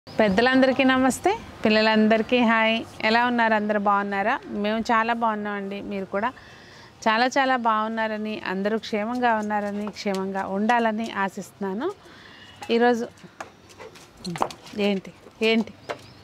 పెద్దలందరికీ నమస్తే పిల్లలందరికీ హాయ్ ఎలా ఉన్నారు అందరు బాగున్నారా మేము చాలా బాగున్నామండి మీరు కూడా చాలా చాలా బాగున్నారని అందరూ క్షేమంగా ఉన్నారని క్షేమంగా ఉండాలని ఆశిస్తున్నాను ఈరోజు ఏంటి ఏంటి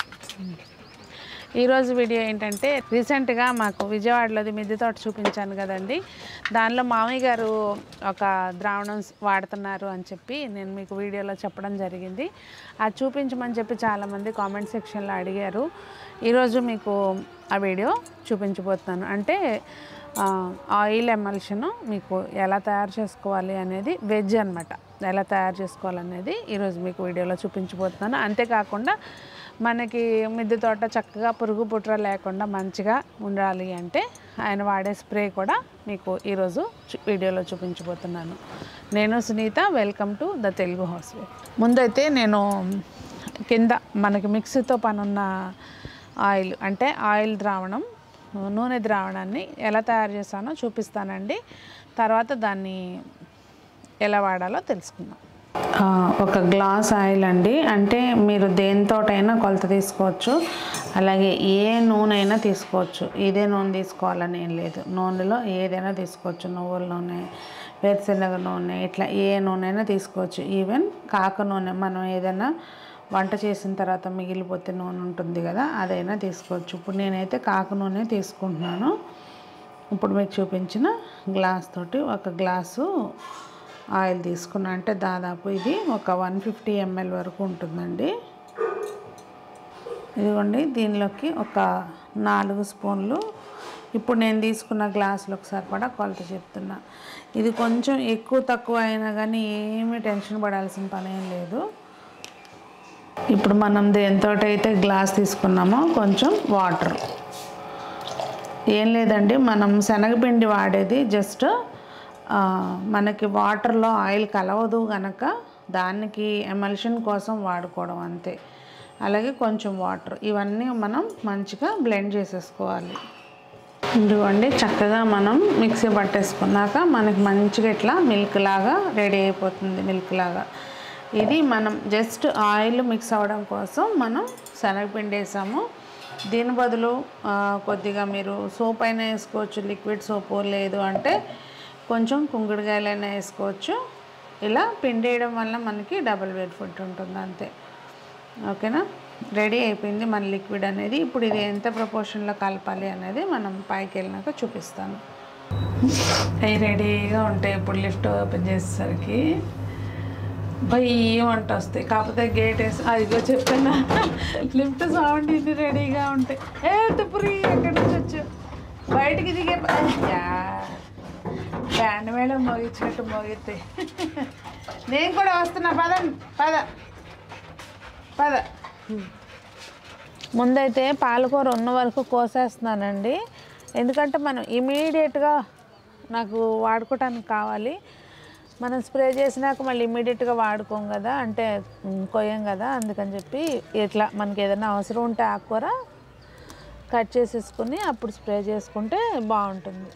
ఈరోజు వీడియో ఏంటంటే రీసెంట్గా మాకు విజయవాడలోది మిద్దె తోట చూపించాను కదండి దానిలో మామయ్య గారు ఒక ద్రావణం వాడుతున్నారు అని చెప్పి నేను మీకు వీడియోలో చెప్పడం జరిగింది అది చూపించమని చెప్పి చాలామంది కామెంట్ సెక్షన్లో అడిగారు ఈరోజు మీకు ఆ వీడియో చూపించబోతున్నాను అంటే ఆ, ఆయిల్ ఎమల్షన్ మీకు ఎలా తయారు చేసుకోవాలి అనేది వెజ్ అనమాట ఎలా తయారు చేసుకోవాలనేది ఈరోజు మీకు వీడియోలో చూపించబోతున్నాను అంతేకాకుండా మనకి మిద్దె తోట చక్కగా పురుగు పుట్ర లేకుండా మంచిగా ఉండాలి అంటే ఆయన వాడే స్ప్రే కూడా మీకు ఈరోజు చూ- వీడియోలో చూపించబోతున్నాను నేను Sunitha welcome to the Telugu house ముందైతే నేను కింద మనకి మిక్సీతో పనున్న ఆయిల్ అంటే ఆయిల్ ద్రావణం నూనె ద్రావణాన్ని ఎలా తయారు చేస్తానో చూపిస్తానండి తర్వాత దాన్ని ఎలా వాడాలో తెలుసుకుందాం ఆ, ఒక గ్లాస్ ఆయిల్ అండి అంటే మీరు దేనితోటైనా కొలత తీసుకోవచ్చు అలాగే ఏ నూనె అయినా తీసుకోవచ్చు ఇదే నూనె తీసుకోవాలని ఏం లేదు నూనెలో ఏదైనా తీసుకోవచ్చు నువ్వుల నూనె వేరుశనగ నూనె ఇట్లా ఏ నూనె అయినా తీసుకోవచ్చు ఈవెన్ కాక నూనె మనం ఏదైనా వంట చేసిన తర్వాత మిగిలిపోతే నూనె ఉంటుంది కదా అదైనా తీసుకోవచ్చు ఇప్పుడు నేనైతే కాక నూనె తీసుకుంటున్నాను ఇప్పుడు మీకు చూపించిన గ్లాస్ తోటి ఒక గ్లాసు ఆయిల్ తీసుకున్నా అంటే దాదాపు ఇది ఒక వన్ ఫిఫ్టీ ఎంఎల్ వరకు ఉంటుందండి ఇదిగోండి దీనిలోకి ఒక నాలుగు స్పూన్లు ఇప్పుడు నేను తీసుకున్న గ్లాసులకు సరిపడా కొలత చెప్తున్నా ఇది కొంచెం ఎక్కువ తక్కువ అయినా కానీ ఏమీ టెన్షన్ పడాల్సిన పని ఏం లేదు ఇప్పుడు మనం దేంతో అయితే గ్లాస్ తీసుకున్నామో కొంచెం వాటర్ ఏం లేదండి మనం శనగపిండి వాడేది జస్ట్ ఆ, మనకి వాటర్లో ఆయిల్ కలవదు గనక దానికి ఎమల్షన్ కోసం వాడుకోవడం అంతే అలాగే కొంచెం వాటర్ ఇవన్నీ మనం మంచిగా బ్లెండ్ చేసేసుకోవాలి ఇదిగోండి చక్కగా మనం మిక్సీ పట్టేసుకున్నాక మనకి మంచిగా ఇట్లా మిల్క్ లాగా రెడీ అయిపోతుంది మిల్క్ లాగా ఇది మనం జస్ట్ ఆయిల్ మిక్స్ అవ్వడం కోసం మనం శనగపిండి వేసాము దీని బదులు ఆ, కొద్దిగా మీరు సోప్ అయినా వేసుకోవచ్చు లిక్విడ్ సోపు లేదు అంటే కొంచెం కుంకుడుకాయలైనా వేసుకోవచ్చు ఇలా పిండి వేయడం వల్ల మనకి డబుల్ వెయిట్ ఫుడ్ ఉంటుంది అంతే ఓకేనా రెడీ అయిపోయింది మన లిక్విడ్ అనేది ఇప్పుడు ఇది ఎంత ప్రపోర్షన్లో కలపాలి అనేది మనం పైకి వెళ్ళినాక చూపిస్తాను అవి రెడీగా ఉంటాయి ఇప్పుడు లిఫ్ట్ ఓపెన్ చేసేసరికి భయం వంట వస్తాయి కాకపోతే గేట్ వేసి అదిగో చెప్తున్నా లిఫ్ట్ సౌండ్ ఇది రెడీగా ఉంటాయి ఏ తుపురి ఎక్కడి నుంచి వచ్చు బయటికి దిగే అయ్యా బ్యాండ్ మేడం మోగించినట్టు మోగితే నేను కూడా వస్తున్నా పద పద పద ముందైతే పాలకూర ఉన్న వరకు కోసేస్తున్నానండి ఎందుకంటే మనం ఇమీడియట్గా నాకు వాడుకోవటానికి కావాలి మనం స్ప్రే చేసినాక మళ్ళీ ఇమీడియట్గా వాడుకోం కదా అంటే ఉమ్, కొయ్యం కదా అందుకని చెప్పి ఇట్లా మనకి ఏదైనా అవసరం ఉంటే ఆకుకూర కట్ చేసేసుకుని అప్పుడు స్ప్రే చేసుకుంటే బాగుంటుంది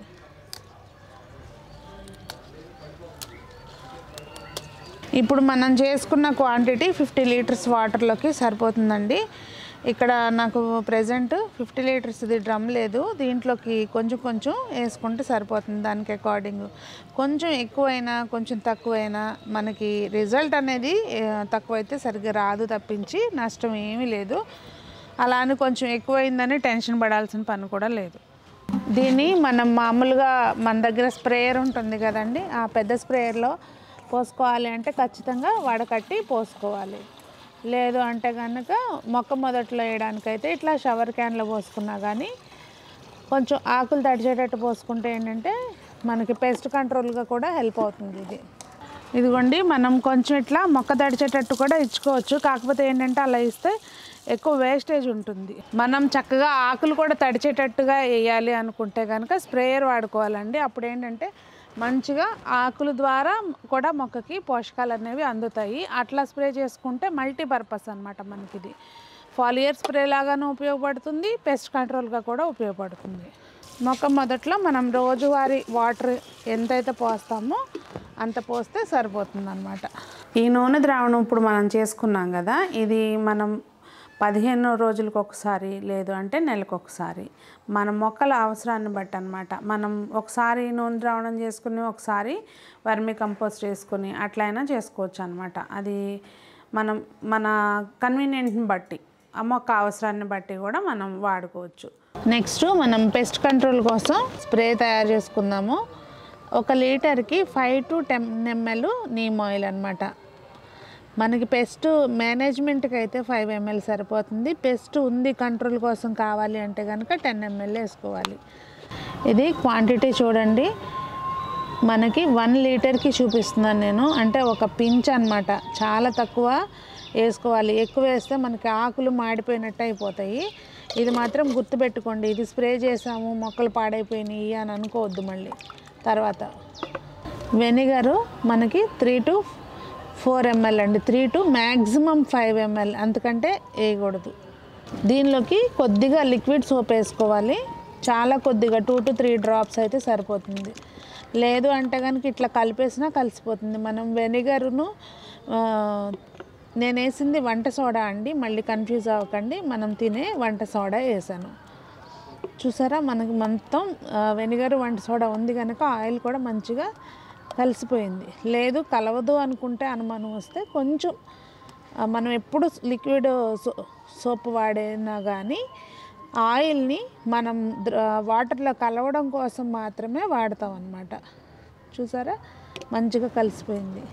ఇప్పుడు మనం చేసుకున్న క్వాంటిటీ ఫిఫ్టీ లీటర్స్ వాటర్లోకి సరిపోతుందండి ఇక్కడ నాకు ప్రజెంట్ ఫిఫ్టీ లీటర్స్ది డ్రమ్ లేదు దీంట్లోకి కొంచెం కొంచెం వేసుకుంటే సరిపోతుంది దానికి అకార్డింగ్ కొంచెం ఎక్కువైనా కొంచెం తక్కువైనా మనకి రిజల్ట్ అనేది ఏ, తక్కువైతే సరిగ్గా రాదు తప్పించి నష్టం ఏమీ లేదు అలా అని కొంచెం ఎక్కువైందని టెన్షన్ పడాల్సిన పని కూడా లేదు దీన్ని మనం మామూలుగా మన దగ్గర స్ప్రేయర్ ఉంటుంది కదండి ఆ పెద్ద స్ప్రేయర్లో పోసుకోవాలి అంటే ఖచ్చితంగా వడకట్టి పోసుకోవాలి లేదు అంటే కనుక మొక్క మొదట్లో వేయడానికైతే ఇట్లా షవర్ క్యాన్లో పోసుకున్నా కానీ కొంచెం ఆకులు తడిచేటట్టు పోసుకుంటే ఏంటంటే మనకి పెస్ట్ కంట్రోల్గా కూడా హెల్ప్ అవుతుంది ఇది ఇదిగోండి మనం కొంచెం ఇట్లా మొక్క తడిచేటట్టు కూడా ఇచ్చుకోవచ్చు కాకపోతే ఏంటంటే అలా ఇస్తే ఎక్కువ వేస్టేజ్ ఉంటుంది మనం చక్కగా ఆకులు కూడా తడిచేటట్టుగా వేయాలి అనుకుంటే కనుక స్ప్రేయర్ వాడుకోవాలండి అప్పుడు ఏంటంటే మంచిగా ఆకుల ద్వారా కూడా మొక్కకి పోషకాలు అనేవి అందుతాయి అట్లా స్ప్రే చేసుకుంటే మల్టీపర్పస్ అనమాట మనకి ఇది ఫాలియర్ స్ప్రే లాగాను ఉపయోగపడుతుంది పెస్ట్ కంట్రోల్గా కూడా ఉపయోగపడుతుంది మొక్క మొదట్లో మనం రోజువారీ వాటర్ ఎంతైతే పోస్తామో అంత పోస్తే సరిపోతుంది అనమాట ఈ నూనె ద్రావణం ఇప్పుడు మనం చేసుకున్నాం కదా ఇది మనం పదిహేను రోజులకు ఒకసారి లేదు అంటే నెలకు ఒకసారి మన మొక్కల అవసరాన్ని బట్టి అనమాట మనం ఒకసారి నూనె ద్రావణం చేసుకుని ఒకసారి వర్మి కంపోస్ట్ వేసుకుని అట్లయినా చేసుకోవచ్చు అనమాట అది మనం మన కన్వీనియంట్ని బట్టి ఆ మొక్క అవసరాన్ని బట్టి కూడా మనం వాడుకోవచ్చు నెక్స్ట్ మనం పెస్ట్ కంట్రోల్ కోసం స్ప్రే తయారు చేసుకుందాము ఒక లీటర్కి five to ten ML neem oil అనమాట మనకి పెస్ట్ మేనేజ్మెంట్కి అయితే ఫైవ్ ఎంఎల్ సరిపోతుంది పెస్ట్ ఉంది కంట్రోల్ కోసం కావాలి అంటే కనుక టెన్ ఎంఎల్ వేసుకోవాలి ఇది క్వాంటిటీ చూడండి మనకి వన్ లీటర్కి చూపిస్తున్నాను నేను అంటే ఒక పించ్ అనమాట చాలా తక్కువ వేసుకోవాలి ఎక్కువ వేస్తే మనకి ఆకులు మాడిపోయినట్టు అయిపోతాయి ఇది మాత్రం గుర్తుపెట్టుకోండి ఇది స్ప్రే చేసాము మొక్కలు పాడైపోయినాయి అని అనుకోవద్దు మళ్ళీ తర్వాత వెనిగరు మనకి త్రీ టు ఫోర్ ఎంఎల్ అండి three to maximum five ML అంతకంటే వేయకూడదు దీనిలోకి కొద్దిగా లిక్విడ్ సోప్ వేసుకోవాలి చాలా కొద్దిగా టూ టు త్రీ డ్రాప్స్ అయితే సరిపోతుంది లేదు అంటే కనుక ఇట్లా కలిపేసినా కలిసిపోతుంది మనం వెనిగర్ను నేను వేసింది వంట సోడా అండి మళ్ళీ కన్ఫ్యూజ్ అవ్వకండి మనం తినే వంట సోడా వేసాను చూసారా మనకి మొత్తం వెనిగర్ వంట సోడా ఉంది కనుక ఆయిల్ కూడా మంచిగా కలిసిపోయింది లేదు కలవదు అనుకుంటే అనుమానం వస్తే కొంచెం ఆ, మనం ఎప్పుడు లిక్విడ్ సో సోప్ వాడినా కానీ ఆయిల్ని మనం ద్ర- వాటర్లో కలవడం కోసం మాత్రమే వాడతాం అన్నమాట చూసారా మంచిగా కలిసిపోయింది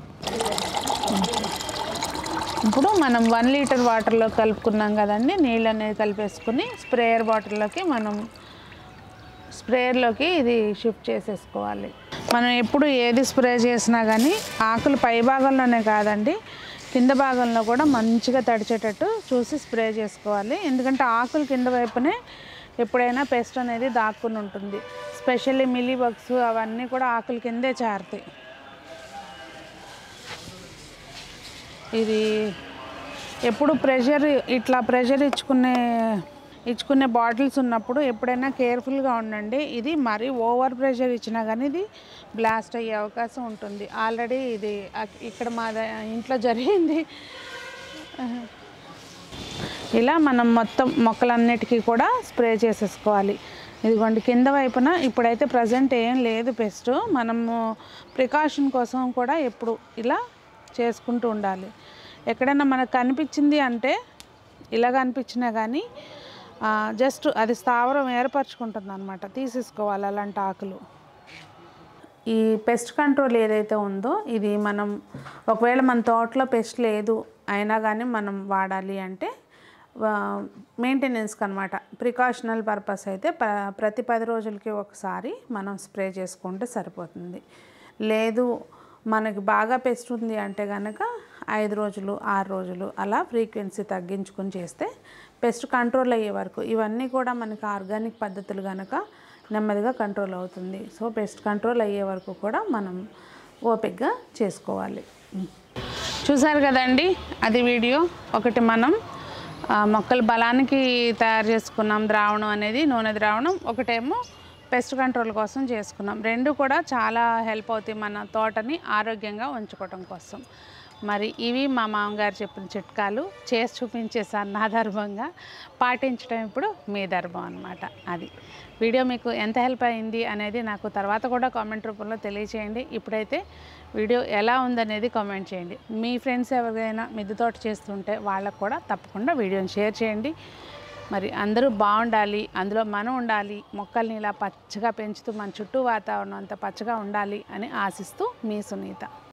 ఇప్పుడు మనం వన్ లీటర్ వాటర్లో కలుపుకున్నాం కదండి నీళ్ళు అనేది కలిపేసుకుని స్ప్రేయర్ బాటిల్లోకి మనం స్ప్రేయర్లోకి ఇది షిఫ్ట్ చేసేసుకోవాలి మనం ఎప్పుడు ఏది స్ప్రే చేసినా కానీ ఆకులు పై భాగంలోనే కాదండి కింద భాగంలో కూడా మంచిగా తడిచేటట్టు చూసి స్ప్రే చేసుకోవాలి ఎందుకంటే ఆకులు కింద వైపునే ఎప్పుడైనా పెస్ట్ అనేది దాక్కుని ఉంటుంది స్పెషల్లీ మిల్లీ బగ్స్ అవన్నీ కూడా ఆకుల కిందే చేరుతాయి ఇది ఎప్పుడు ప్రెషర్ ఇట్లా ప్రెషర్ ఇచ్చుకునే ఇచ్చుకునే బాటిల్స్ ఉన్నప్పుడు ఎప్పుడైనా కేర్ఫుల్గా ఉండండి ఇది మరీ ఓవర్ ప్రెషర్ ఇచ్చినా కానీ ఇది బ్లాస్ట్ అయ్యే అవకాశం ఉంటుంది ఆల్రెడీ ఇది అక్- ఇక్కడ మా ద- ఇంట్లో జరిగింది ఇలా మనం మొత్తం మొక్కలన్నిటికీ కూడా స్ప్రే చేసేసుకోవాలి ఇదిగోండి కింద వైపున ఇప్పుడైతే ప్రజెంట్ ఏం లేదు పెస్ట్ మనము ప్రికాషన్ కోసం కూడా ఎప్పుడు ఇలా చేసుకుంటూ ఉండాలి ఎక్కడైనా మనకు కనిపించింది అంటే ఇలా కనిపించినా కానీ జస్ట్ అది స్థావరం ఏర్పరచుకుంటుంది అనమాట తీసేసుకోవాలి అలాంటి ఆకులు ఈ పెస్ట్ కంట్రోల్ ఏదైతే ఉందో ఇది మనం ఒకవేళ మన తోటలో పెస్ట్ లేదు అయినా కానీ మనం వాడాలి అంటే మెయింటెనెన్స్కి అనమాట ప్రికాషనల్ పర్పస్ అయితే ప్ర ప్రతి పది రోజులకి ఒకసారి మనం స్ప్రే చేసుకుంటే సరిపోతుంది లేదు మనకి బాగా పెస్ట్ ఉంది అంటే కనుక ఐదు రోజులు ఆరు రోజులు అలా ఫ్రీక్వెన్సీ తగ్గించుకొని చేస్తే పెస్ట్ కంట్రోల్ అయ్యే వరకు ఇవన్నీ కూడా మనకి ఆర్గానిక్ పద్ధతులు కనుక నెమ్మదిగా కంట్రోల్ అవుతుంది సో పెస్ట్ కంట్రోల్ అయ్యే వరకు కూడా మనం ఓపిక్గా చేసుకోవాలి చూసారు కదండి అది వీడియో ఒకటి మనం ఆ, మొక్కల బలానికి తయారు చేసుకున్నాం ద్రావణం అనేది నూనె ద్రావణం ఒకటేమో పెస్ట్ కంట్రోల్ కోసం చేసుకున్నాం రెండు కూడా చాలా హెల్ప్ అవుతాయి మన తోటని ఆరోగ్యంగా ఉంచుకోవడం కోసం మరి ఇవి మా మామగారు చెప్పిన చిట్కాలు చేసి చూపించేసాను నా ధర్మంగా పాటించడం ఇప్పుడు మీ ధర్మం అనమాట అది వీడియో మీకు ఎంత హెల్ప్ అయింది అనేది నాకు తర్వాత కూడా కామెంట్ రూపంలో తెలియచేయండి ఇప్పుడైతే వీడియో ఎలా ఉందనేది కామెంట్ చేయండి మీ ఫ్రెండ్స్ ఎవరైనా మిద్దె తోట చేస్తుంటే వాళ్ళకు కూడా తప్పకుండా వీడియోని షేర్ చేయండి మరి అందరూ బాగుండాలి అందులో మనం ఉండాలి మొక్కల్ని ఇలా పచ్చగా పెంచుతూ మన చుట్టూ వాతావరణం అంతా పచ్చగా ఉండాలి అని ఆశిస్తూ మీ సునీత